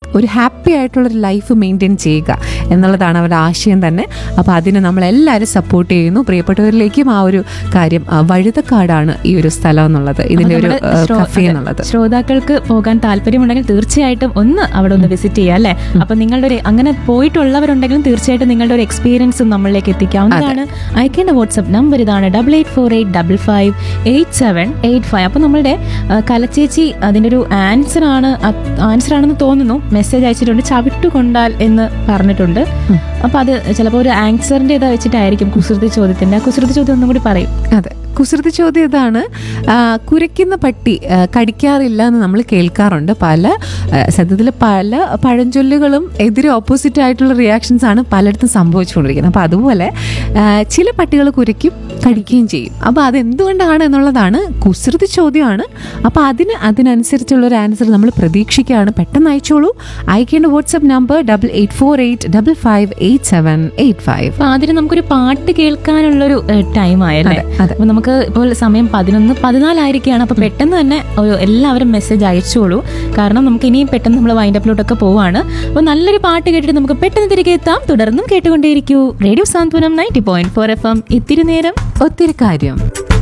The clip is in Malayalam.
ഒരു ഹാപ്പി ആയിട്ടുള്ളൊരു ലൈഫ് മെയിൻറ്റെയിൻ ചെയ്യുക എന്നുള്ളതാണ് അവരുടെ ആശയം തന്നെ അപ്പോൾ അതിന് നമ്മളെല്ലാവരും സപ്പോർട്ട് ചെയ്യുന്നു പ്രിയപ്പെട്ടവരിലേക്കും ആ ഒരു കാര്യം ആ, വഴുതക്കാടാണ് ഈ ഒരു സ്ഥലം എന്നുള്ളത് ഇതിൻ്റെ ഒരു നമ്മുടെ ആ, ശ്രോ- കഫേ അതെ. എന്നുള്ളത് ശ്രോതാക്കൾക്ക് പോകാൻ താല്പര്യമുണ്ടെങ്കിൽ തീർച്ചയായിട്ടും ഒന്ന് അവിടെ ഒന്ന് വിസിറ്റ് ചെയ്യാം അല്ലേ അപ്പൊ നിങ്ങളുടെ ഒരു അങ്ങനെ പോയിട്ടുള്ളവരുണ്ടെങ്കിലും തീർച്ചയായിട്ടും നിങ്ങളുടെ ഒരു എക്സ്പീരിയൻസും നമ്മളിലേക്ക് എത്തിക്കാവുന്നതാണ് അയക്കേണ്ട വാട്സ്ആപ്പ് നമ്പർ ഇതാണ് double eight four eight double five eight seven eight five അപ്പൊ നമ്മളുടെ ആ, കലച്ചേച്ചി അതിന്റെ ഒരു ആൻസർ ആണ് ആൻസർ ആണെന്ന് തോന്നുന്നു മെസ്സേജ് അയച്ചിട്ടുണ്ട് ചവിട്ടുകൊണ്ടാൽ എന്ന് പറഞ്ഞിട്ടുണ്ട് അപ്പൊ അത് ചിലപ്പോൾ ഒരു ആൻസറിന്റെ ഇതാ വെച്ചിട്ടായിരിക്കും കുസൃതി ചോദ്യത്തിന്റെ ആ കുസൃതി ചോദ്യം ഒന്നും കൂടി പറയും അതെ കുസൃതി ചോദ്യം ഇതാണ് ആ, കുരയ്ക്കുന്ന പട്ടി ആ, കടിക്കാറില്ല എന്ന് നമ്മൾ കേൾക്കാറുണ്ട് പല സത്യത്തിൽ പല പഴഞ്ചൊല്ലുകളും എതിരെ ഓപ്പോസിറ്റ് ആയിട്ടുള്ള റിയാക്ഷൻസ് ആണ് പലയിടത്തും സംഭവിച്ചുകൊണ്ടിരിക്കുന്നത് അപ്പോൾ അതുപോലെ ആ, ചില പട്ടികൾ കുരയ്ക്കും കടിക്കുകയും ചെയ്യും അപ്പോൾ അതെന്തുകൊണ്ടാണ് എന്നുള്ളതാണ് കുസൃതി ചോദ്യമാണ് അപ്പോൾ അതിന് അതിനനുസരിച്ചുള്ള ഒരു ആൻസർ നമ്മൾ പ്രതീക്ഷിക്കുകയാണ് പെട്ടെന്ന് അയച്ചോളൂ അയക്കേണ്ട WhatsApp number double eight four eight double five eight seven eight five അപ്പൊ അതിന് നമുക്കൊരു പാട്ട് കേൾക്കാനുള്ളൊരു ടൈം ആയല്ലേ അതെ, അതെ. അപ്പൊ നമുക്ക് ഇപ്പോൾ സമയം പതിനൊന്ന് പതിനാലായിരിക്കുകയാണ് അപ്പൊ പെട്ടെന്ന് തന്നെ ഒരു എല്ലാവരും മെസ്സേജ് അയച്ചോളൂ കാരണം നമുക്ക് ഇനിയും പെട്ടെന്ന് നമ്മൾ വൈൻഡപ്പിലോട്ടൊക്കെ പോവാണ് അപ്പൊ നല്ലൊരു പാട്ട് കേട്ടിട്ട് നമുക്ക് പെട്ടെന്ന് തിരികെ എത്താം തുടർന്നും കേട്ടുകൊണ്ടേയിരിക്കൂ radio Santhwanam ninety point four F M ഇത്തിരി നേരം ഒത്തിരി കാര്യം